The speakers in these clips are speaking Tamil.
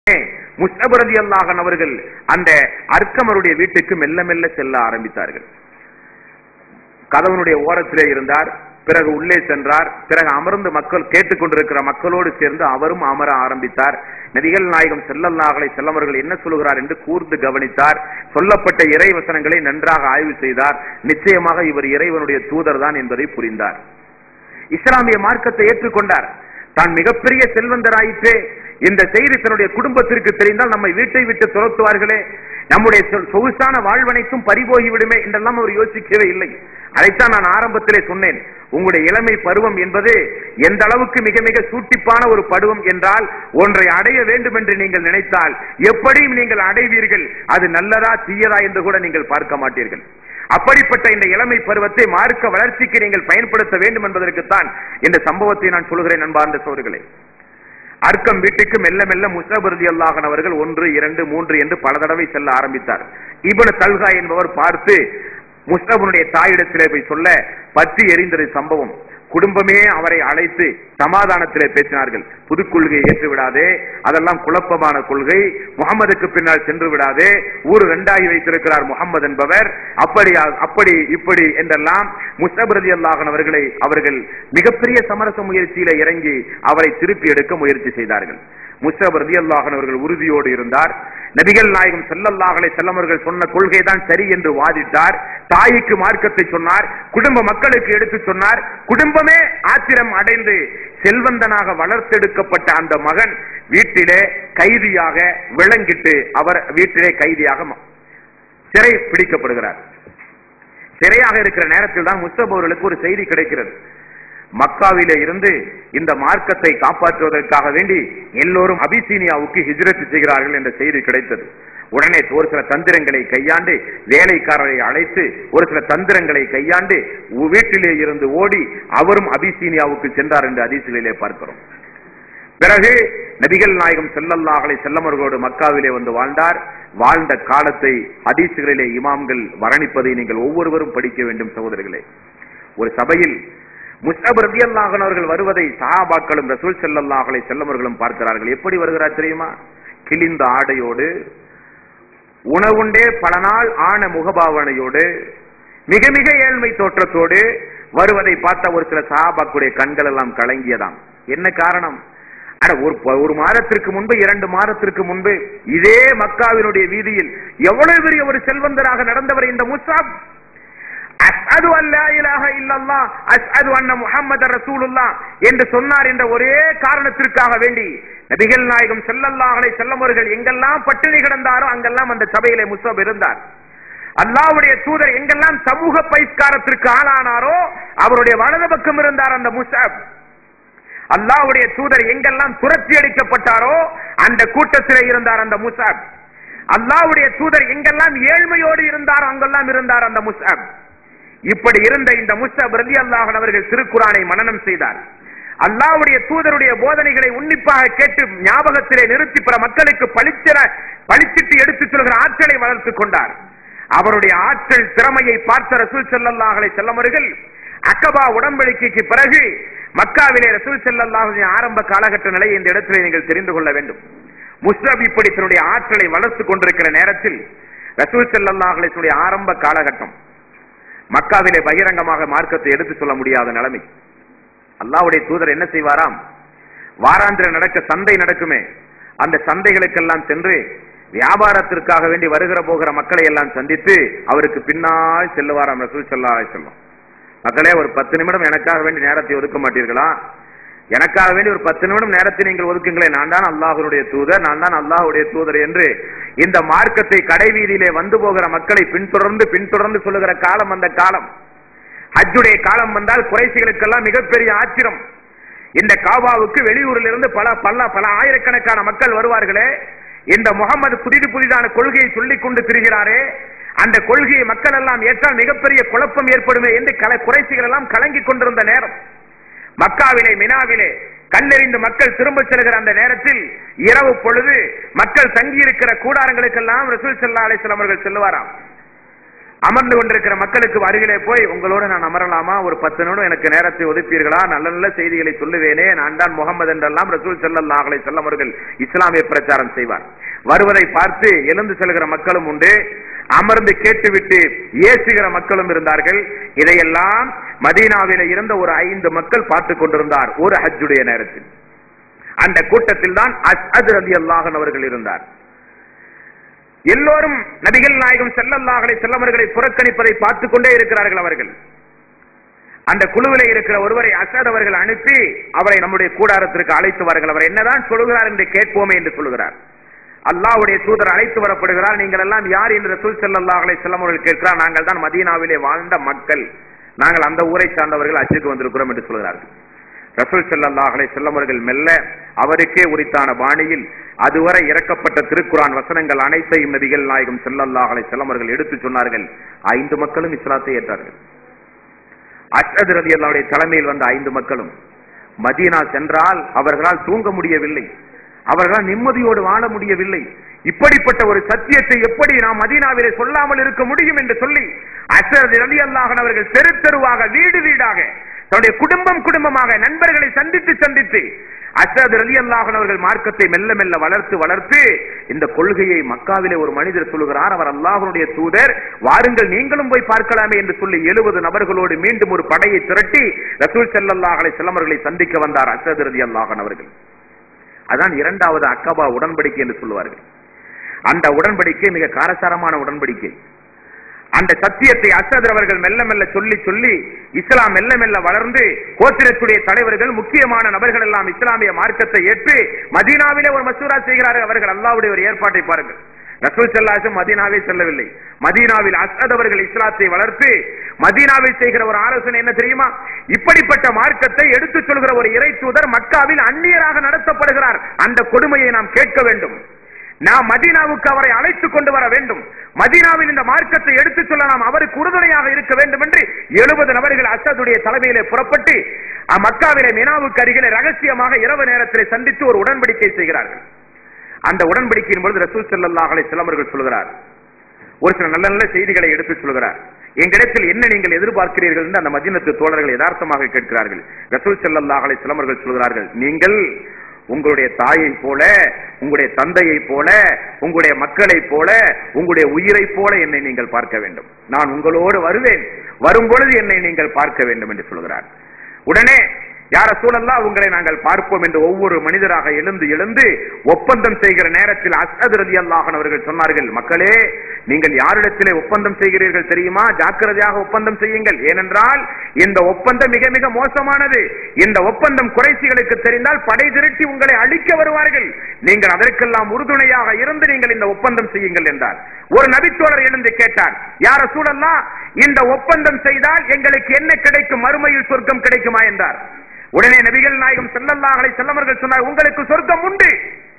முஸ்தபரதி அல்லாஹன் அவர்கள் அந்த அர்க்கமருடைய வீட்டுக்கு மெல்ல மெல்ல செல்ல ஆரம்பித்தார்கள் கதவனுடைய ஓரத்திலே இருந்தார் பிறகு உள்ளே சென்றார் பிறகு அமர்ந்து மக்கள் கேட்டுக்கொண்டிருக்கிற மக்களோடு சேர்ந்து அவரும் அமர ஆரம்பித்தார் நபிகள் நாயகம் செல்லல்லாஹலை செல்லவர்கள் என்ன சொல்கிறார் என்று கூர்ந்து கவனித்தார் சொல்லப்பட்ட இறை வசனங்களை நன்றாக ஆய்வு செய்தார் நிச்சயமாக இவர் இறைவனுடைய தூதர் தான் என்பதை புரிந்தார் இஸ்லாமிய மார்க்கத்தை ஏற்றுக்கொண்டார் தான் மிகப்பெரிய செல்வந்தராயிற்றே இந்த செய்தி தன்னுடைய குடும்பத்திற்கு தெரிந்தால் நம்மை வீட்டை விட்டு துரத்துவார்களே நம்முடைய சொ- சொகுசான வாழ்வனைக்கும் பறிபோகி விடுமே என்றெல்லாம் அவர் யோசிக்கவே இல்லை அதைத்தான் நான் ஆரம்பத்திலே சொன்னேன் உங்களுடைய இளமை பருவம் என்பது எந்த அளவுக்கு மிக மிக சூட்டிப்பான ஒரு பருவம் என்றால் ஒன்றை அடைய வேண்டும் என்று நீங்கள் நினைத்தால் எப்படியும் நீங்கள் அடைவீர்கள் அது நல்லதா தீயதா என்று கூட நீங்கள் பார்க்க மாட்டீர்கள் அப்படிப்பட்ட இந்த இளமை பருவத்தை மார்க்க வளர்ச்சிக்கு நீங்கள் பயன்படுத்த வேண்டும் என்பதற்குத்தான் இந்த சம்பவத்தை நான் சொல்கிறேன் அன்பார்ந்த சோர்களே அர்க்கம் வீட்டுக்கு மெல்ல மெல்ல முஸ்தபருதி அல்லாஹன் அவர்கள் ஒன்று இரண்டு மூன்று என்று பல தடவை செல்ல ஆரம்பித்தார் இப்னு தல்கா என்பவர் பார்த்து முஸ்தபனுடைய தாயிடத்திலே போய் சொல்ல பற்றி எரிந்தது சம்பவம் குடும்பமே அவரை அழைத்து சமாதானத்திலே பேசினார்கள் புது கொள்கையை ஏற்று விடாதே அதெல்லாம் குழப்பமான கொள்கை முகமதுக்கு பின்னால் சென்று விடாதே ஊர் ரெண்டாகி வைத்திருக்கிறார் முகமது என்பவர் அப்படி அப்படி இப்படி என்றெல்லாம் முஸ்தபிரதி அல்லாஹன் அவர்களை அவர்கள் மிகப்பெரிய சமரச முயற்சியில இறங்கி அவரை திருப்பி எடுக்க முயற்சி செய்தார்கள் முஸ்தப் ரதி அல்லாஹன் அவர்கள் உறுதியோடு இருந்தார் நபிகள் நாயகம் செல்லல்லாஹலை செல்லவர்கள் சொன்ன கொள்கை தான் சரி என்று வாதிட்டார் தாய்க்கு மார்க்கத்தை சொன்னார் குடும்ப மக்களுக்கு எடுத்து சொன்னார் குடும்பமே ஆத்திரம் அடைந்து செல்வந்தனாக வளர்த்தெடுக்கப்பட்ட அந்த மகன் வீட்டிலே கைதியாக விளங்கிட்டு அவர் வீட்டிலே கைதியாக ம- சிறை பிடிக்கப்படுகிறார் சிறையாக இருக்கிற நேரத்தில் தான் முஸ்தப் அவர்களுக்கு ஒரு செய்தி கிடைக்கிறது மக்காவிலே இருந்து இந்த மார்க்கத்தை காப்பாற்றுவதற்காக வேண்டி எல்லோரும் அபிசீனியாவுக்கு ஹிஜ்ரத் செய்கிறார்கள் என்ற செய்தி கிடைத்தது உடனே ஒரு சில தந்திரங்களை கையாண்டு வேலைக்காரரை அழைத்து ஒரு சில தந்திரங்களை கையாண்டு உ- வீட்டிலே இருந்து ஓடி அவரும் அபிசீனியாவுக்கு சென்றார் என்று அதிசயிலே பார்க்கிறோம் பிறகு நபிகள் நாயகம் செல்லல்லாஹலை செல்லமர்களோடு மக்காவிலே வந்து வாழ்ந்தார் வாழ்ந்த காலத்தை ஹதீசுகளிலே இமாம்கள் வர்ணிப்பதை நீங்கள் ஒவ்வொருவரும் படிக்க வேண்டும் சகோதரர்களே ஒரு சபையில் முஸ்தப் ரபியல்லாஹன் அவர்கள் வருவதை சஹாபாக்களும் ரசூல் செல்லல்லாஹலை செல்லமர்களும் பார்க்கிறார்கள் எப்படி வருகிறார் தெரியுமா கிழிந்த ஆடையோடு உணவுண்டே பல நாள் ஆன முகபாவனையோடு மிக மிக ஏழ்மை தோற்றத்தோடு வருவதை பார்த்த ஒரு சில சஹாபாக்குடைய கண்கள் எல்லாம் கலங்கியதாம் என்ன காரணம் அட ஒரு ப- ஒரு மாதத்திற்கு முன்பு இரண்டு மாதத்திற்கு முன்பு இதே மக்காவினுடைய வீதியில் எவ்வளவு பெரிய ஒரு செல்வந்தராக நடந்தவர் இந்த முசாப் அஸ்அது அல்லா இலாஹ இல்லல்லாஹ் அஸ்அது அன்ன முஹம்மது ரசூலுல்லாஹ் என்று சொன்னார் என்ற ஒரே காரணத்திற்காக வேண்டி நபிகள் நாயகம் ஸல்லல்லாஹு அலைஹி வஸல்லம் அவர்கள் எங்கெல்லாம் பட்டினி கிடந்தாரோ அங்கெல்லாம் அந்த சபையிலே முஸ்அப் இருந்தார் அல்லாஹ்வுடைய தூதர் எங்கெல்லாம் சமூக பைஸ்காரத்திற்கு ஆளானாரோ அவருடைய வலது பக்கம் இருந்தார் அந்த முஸ்அப் அல்லாஹ்வுடைய தூதர் எங்கெல்லாம் துரத்தி அடிக்கப்பட்டாரோ அந்த கூட்டத்திலே இருந்தார் அந்த முஸ்அப் அல்லாஹ்வுடைய தூதர் எங்கெல்லாம் ஏழ்மையோடு இருந்தாரோ அங்கெல்லாம் இருந்தார் அந்த முஸ்அப் இப்படி இருந்த இந்த முஸ்தப் ரலி அல்லாஹன் அவர்கள் திருக்குறானை மனனம் செய்தார் அல்லாஹ்வுடைய தூதருடைய போதனைகளை உன்னிப்பாக கேட்டு ஞாபகத்திலே நிறுத்தி பிற மக்களுக்கு பளிச்சிட பளிச்சிட்டு எடுத்துச் சொல்கிற ஆற்றலை வளர்த்துக் கொண்டார் அவருடைய ஆற்றல் திறமையை பார்த்த ரசூல் ஸல்லல்லாஹு அலைஹி வஸல்லம் அவர்கள் அக்கபா உடன்படிக்கைக்கு பிறகு மக்காவிலே ரசூல் ஸல்லல்லாஹு ஆரம்ப காலகட்ட நிலையை இந்த இடத்திலே நீங்கள் தெரிந்து கொள்ள வேண்டும் முஸ்தப் இப்படி தன்னுடைய ஆற்றலை வளர்த்துக் கொண்டிருக்கிற நேரத்தில் ரசூல் ஸல்லல்லாஹு அலைஹி வஸல்லம் ஆரம்ப காலகட்டம் மக்காவிலே பகிரங்கமாக மார்க்கத்தை எடுத்து சொல்ல முடியாத நிலைமை அல்லாஹ்வுடைய தூதர் என்ன செய்வாராம் வாராந்திர நடக்க சந்தை நடக்குமே அந்த சந்தைகளுக்கெல்லாம் சென்று வியாபாரத்திற்காக வேண்டி வருகிற போகிற மக்களை எல்லாம் சந்தித்து அவருக்கு பின்னால் செல்லுவாராம் ரசூல் ஸல்லல்லாஹு அலைஹி வஸல்லம் மக்களே ஒரு பத்து நிமிடம் எனக்காக வேண்டி நேரத்தை ஒதுக்க மாட்டீர்களா எனக்காக வேண்டி ஒரு பத்து நிமிடம் நேரத்தை நீங்கள் ஒதுக்குங்களேன் நான் தான் அல்லாஹ்வுடைய தூதர் நான் தான் அல்லாஹ்வுடைய தூதர் என்று இந்த மார்க்கத்தை கடைவீதியிலே வந்து போகிற மக்களை பின்தொடர்ந்து பின்தொடர்ந்து சொல்லுகிற காலம் அந்த காலம் ஹஜ்ஜுடைய காலம் வந்தால் குறைசிகளுக்கெல்லாம் மிகப்பெரிய ஆச்சரியம் இந்த காபாவுக்கு வெளியூரில் இருந்து பல பல பல ஆயிரக்கணக்கான மக்கள் வருவார்களே இந்த முகமது புதிது புதிதான கொள்கையை சொல்லிக் கொண்டு திரிகிறாரே அந்த கொள்கையை மக்கள் எல்லாம் ஏற்றால் மிகப்பெரிய குழப்பம் ஏற்படுமே என்று கல குறைசிகள் எல்லாம் கலங்கிக் கொண்டிருந்த நேரம் மக்காவிலே மினாவிலே கல்லெறிந்து மக்கள் திரும்ப செல்கிற அந்த நேரத்தில் இரவு பொழுது மக்கள் தங்கி இருக்கிற கூடாரங்களுக்கெல்லாம் ரசூல் ஸல்லல்லாஹு அலைஹி வஸல்லம் அவர்கள் செல்லுவாராம் அமர்ந்து கொண்டிருக்கிற மக்களுக்கு அருகிலே போய் உங்களோட நான் அமரலாமா ஒரு பத்து நிமிடம் எனக்கு நேரத்தை ஒதுப்பீர்களா நல்ல நல்ல செய்திகளை சொல்லுவேனே நான் தான் முகமது என்றெல்லாம் ரசூல் ஸல்லல்லாஹு அலைஹி வஸல்லம் அவர்கள் இஸ்லாமிய பிரச்சாரம் செய்வார் வருவதை பார்த்து எழுந்து செல்கிற மக்களும் உண்டு அமர்ந்து கேட்டுவிட்டு ஏசுகிற மக்களும் இருந்தார்கள் இதையெல்லாம் மதீனாவில இருந்த ஒரு ஐந்து மக்கள் பார்த்து கொண்டிருந்தார் ஒரு ஹஜ்ஜுடைய நேரத்தில் அந்த கூட்டத்தில் தான் அஸ்அத் ரலியல்லாஹு அவர்கள் இருந்தார் எல்லோரும் நபிகள் நாயகம் செல்லல்லாஹலை செல்லவர்களை புறக்கணிப்பதை பார்த்துக் கொண்டே இருக்கிறார்கள் அவர்கள் அந்த குழுவிலே இருக்கிற ஒருவரை அசத் அவர்கள் அனுப்பி அவரை நம்முடைய கூடாரத்திற்கு அழைத்து வாருங்கள் அவர் என்னதான் சொல்லுகிறார் என்று கேட்போமே என்று சொல்லுகிறார் அல்லாஹ்வுடைய தூதர் அழைத்து வரப்படுகிறார் நீங்கள் எல்லாம் யார் என்று ரசூல் ஸல்லல்லாஹு அலைஹி வஸல்லம் அவர்கள் கேட்கிறார் நாங்கள் தான் மதீனாவிலே வாழ்ந்த மக்கள் நாங்கள் அந்த ஊரை சார்ந்தவர்கள் அச்சுக்கு வந்திருக்கிறோம் என்று சொல்கிறார்கள் ரசூல் ஸல்லல்லாஹு அலைஹி வஸல்லம் அவர்கள் மெல்ல அவருக்கே உரித்தான பாணியில் அதுவரை இறக்கப்பட்ட திருக்குரான் வசனங்கள் அனைத்தையும் நபிகள் நாயகம் ஸல்லல்லாஹு அலைஹி வஸல்லம் அவர்கள் எடுத்து சொன்னார்கள் ஐந்து மக்களும் இஸ்லாத்தை ஏற்றார்கள் அஷ்ஹது ரலியல்லாஹுடைய தலைமையில் வந்த ஐந்து மக்களும் மதீனா சென்றால் அவர்களால் தூங்க முடியவில்லை அவர்களால் நிம்மதியோடு வாழ முடியவில்லை இப்படிப்பட்ட ஒரு சத்தியத்தை எப்படி நாம் மதீனாவிலே சொல்லாமல் இருக்க முடியும் என்று சொல்லி அஷ்ஹது ரலியல்லாஹு அவர்கள் தெரு தெருவாக வீடு வீடாக தன்னுடைய குடும்பம் குடும்பமாக நண்பர்களை சந்தித்து சந்தித்து அசத் அலி அல்லாஹன் அவர்கள் மார்க்கத்தை மெல்ல மெல்ல வளர்த்து வளர்த்து இந்த கொள்கையை மக்காவிலே ஒரு மனிதர் சொல்லுகிறார் அவர் அல்லாஹனுடைய தூதர் வாருங்கள் நீங்களும் போய் பார்க்கலாமே என்று சொல்லி எழுபது நபர்களோடு மீண்டும் ஒரு படையை திரட்டி ரசூல் செல்லல்லாஹலை செல்லமர்களை சந்திக்க வந்தார் அசத் அலி அல்லாஹன் அவர்கள் அதான் இரண்டாவது அக்கபா உடன்படிக்கை என்று சொல்லுவார்கள் அந்த உடன்படிக்கை மிக காரசாரமான உடன்படிக்கை அந்த சத்தியத்தை அசத் அவர்கள் மெல்ல மெல்ல சொல்லி சொல்லி இஸ்லாம் மெல்ல மெல்ல வளர்ந்து கோத்திரத்துடைய தலைவர்கள் முக்கியமான நபர்கள் எல்லாம் இஸ்லாமிய மார்க்கத்தை ஏற்று மதீனாவிலே ஒரு மசூரா செய்கிறார்கள் அவர்கள் அல்லாவுடைய ஒரு ஏற்பாட்டை பாருங்கள் ரசூல் செல்லாசும் மதீனாவே செல்லவில்லை மதீனாவில் அசத் அவர்கள் இஸ்லாத்தை வளர்த்து மதீனாவில் செய்கிற ஒரு ஆலோசனை என்ன தெரியுமா இப்படிப்பட்ட மார்க்கத்தை எடுத்துச் சொல்கிற ஒரு இறை தூதர் மக்காவில் அந்நியராக நடத்தப்படுகிறார் அந்த கொடுமையை நாம் கேட்க வேண்டும் நாம் மதீனாவுக்கு அவரை அழைத்துக் கொண்டு வர வேண்டும் மதீனாவில் இந்த மார்க்கத்தை எடுத்துச் சொல்ல நாம் அவருக்கு உறுதுணையாக இருக்க வேண்டும் என்று எழுபது நபர்கள் அசதுடைய தலைமையிலே புறப்பட்டு மக்காவிலே மினாவுக்கு அருகிலே ரகசியமாக இரவு நேரத்திலே சந்தித்து ஒரு உடன்படிக்கை செய்கிறார்கள் அந்த உடன்படிக்கையின் பொழுது ரசூல் ஸல்லல்லாஹு அலைஹி வஸல்லம் அவர்கள் சொல்கிறார் ஒரு சில நல்ல நல்ல செய்திகளை எடுத்து சொல்கிறார் எங்களிடத்தில் என்ன நீங்கள் எதிர்பார்க்கிறீர்கள் என்று அந்த மதீனத்து தோழர்கள் யதார்த்தமாக கேட்கிறார்கள் ரசூல் ஸல்லல்லாஹு அலைஹி வஸல்லம் அவர்கள் சொல்கிறார்கள் நீங்கள் உங்களுடைய தாயை போல உங்களுடைய தந்தையை போல உங்களுடைய மக்களை போல உங்களுடைய உயிரை போல என்னை நீங்கள் பார்க்க வேண்டும் நான் உங்களோடு வருவேன் வரும்பொழுது என்னை நீங்கள் பார்க்க வேண்டும் என்று சொல்கிறார் உடனே யார சூழல்லா உங்களை நாங்கள் பார்ப்போம் என்று ஒவ்வொரு மனிதராக எழுந்து எழுந்து ஒப்பந்தம் செய்கிற நேரத்தில் அஸ்அத் ரதி அல்லாஹன் அவர்கள் சொன்னார்கள் மக்களே நீங்கள் யாரிடத்திலே ஒப்பந்தம் செய்கிறீர்கள் தெரியுமா ஜாக்கிரதையாக ஒப்பந்தம் செய்யுங்கள் ஏனென்றால் இந்த ஒப்பந்தம் மிக மிக மோசமானது இந்த ஒப்பந்தம் குறைசிகளுக்கு தெரிந்தால் படை திரட்டி உங்களை அழிக்க வருவார்கள் நீங்கள் அதற்கெல்லாம் உறுதுணையாக இருந்து நீங்கள் இந்த ஒப்பந்தம் செய்யுங்கள் என்றார் ஒரு நபித்தோழர் எழுந்து கேட்டார் யார சூழல்லா இந்த ஒப்பந்தம் செய்தால் எங்களுக்கு என்ன கிடைக்கும் மறுமையில் சொர்க்கம் கிடைக்குமா என்றார் உடனே நபிகள் நாயகம் செல்லல்லாஹலை செல்லவர்கள் சொன்னார் உங்களுக்கு சொர்க்கம் உண்டு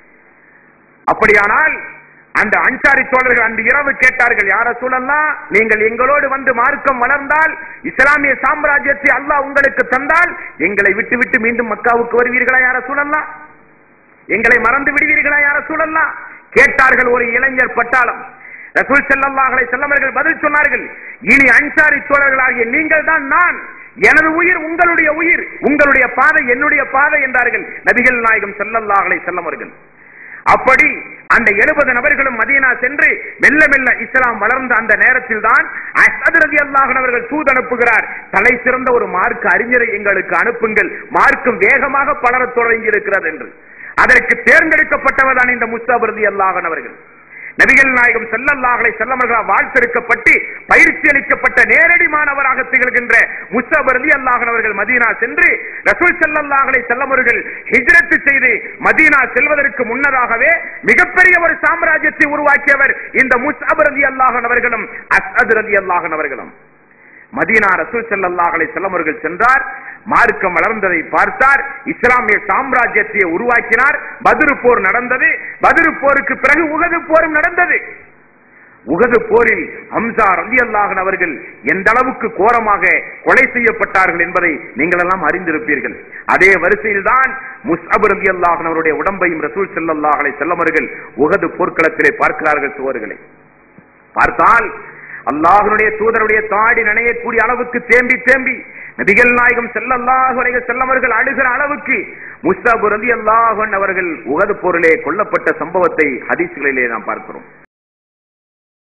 அப்படியானால் அந்த அன்சாரி தோழர்கள் அன்று இரவு கேட்டார்கள் யார சூழல்லாம் நீங்கள் எங்களோடு வந்து மார்க்கம் வளர்ந்தால் இஸ்லாமிய சாம்ராஜ்யத்தை அல்லாஹ் உங்களுக்கு தந்தால் எங்களை விட்டு விட்டு மீண்டும் மக்காவுக்கு வருவீர்களா யார சூழல்லாம் எங்களை மறந்து விடுவீர்களா யார சூழல்லாம் கேட்டார்கள் ஒரு இளைஞர் பட்டாளம் ரசூல் செல்லல்லாஹலை செல்லவர்கள் பதில் சொன்னார்கள் இனி அன்சாரி தோழர்களாகிய நீங்கள் தான் நான் எனது உயிர் உங்களுடைய உயிர் உங்களுடைய பாதை என்னுடைய பாதை என்றார்கள் நபிகள் நாயகம் செல்லல்லாஹலை செல்லவர்கள் அப்படி அந்த எழுபது நபர்களும் மதீனா சென்று மெல்ல மெல்ல இஸ்லாம் வளர்ந்த அந்த நேரத்தில் தான் ரதி அல்லாஹன் அவர்கள் தூது அனுப்புகிறார் தலை சிறந்த ஒரு மார்க்க அறிஞரை எங்களுக்கு அனுப்புங்கள் மார்க்கம் வேகமாக பலரத் தொடங்கி இருக்கிறது என்று அதற்கு தேர்ந்தெடுக்கப்பட்டவர் தான் இந்த முஸ்தாபரதி அல்லாஹன் அவர்கள் நபிகள் நாயகம் செல்லல்லாஹலை செல்லவர்களால் வாழ்த்தெடுக்கப்பட்டு பயிற்சி அளிக்கப்பட்ட நேரடி மாணவராக திகழ்கின்ற முஸ்தபர் அலி அல்லாஹன் அவர்கள் மதீனா சென்று ரசூல் செல்லல்லாஹலை செல்லவர்கள் ஹிஜ்ரத்து செய்து மதீனா செல்வதற்கு முன்னதாகவே மிகப்பெரிய ஒரு சாம்ராஜ்யத்தை உருவாக்கியவர் இந்த முஸ்தபர் அலி அல்லாஹன் அவர்களும் அஸ்அத் அலி அல்லாஹன் அவர்களும் மதீனா ரசூல் செல்லல்லாஹலை செல்லவர்கள் சென்றார் மார்க்கம் வளர்ந்ததை பார்த்தார் இஸ்லாமிய சாம்ராஜ்யத்தை உருவாக்கினார் பதிரு போர் நடந்தது பதிரு போருக்கு பிறகு உகது போரும் நடந்தது உகது போரில் ஹம்சா ரதி அல்லாஹன் அவர்கள் எந்த அளவுக்கு கோரமாக கொலை செய்யப்பட்டார்கள் என்பதை நீங்கள் எல்லாம் அறிந்திருப்பீர்கள் அதே வரிசையில் தான் முஸ்அப் ரதி அல்லாஹன் அவருடைய உடம்பையும் ரசூல் செல்லல்லாஹலை செல்லமர்கள் உகது போர்க்களத்திலே பார்க்கிறார்கள் சுவர்களை பார்த்தால் அல்லாஹ்வுடைய தூதருடைய தாடி நனையக்கூடிய அளவுக்கு தேம்பி தேம்பி நபிகள் நாயகம் ஸல்லல்லாஹு அலைஹி வஸல்லம் அவர்கள் அழுகிற அளவுக்கு முஸ்தபு ரலியல்லாஹு அன்ஹு அவர்கள் உகது போரிலே கொல்லப்பட்ட சம்பவத்தை ஹதீஸ்களிலே நாம் பார்க்கிறோம்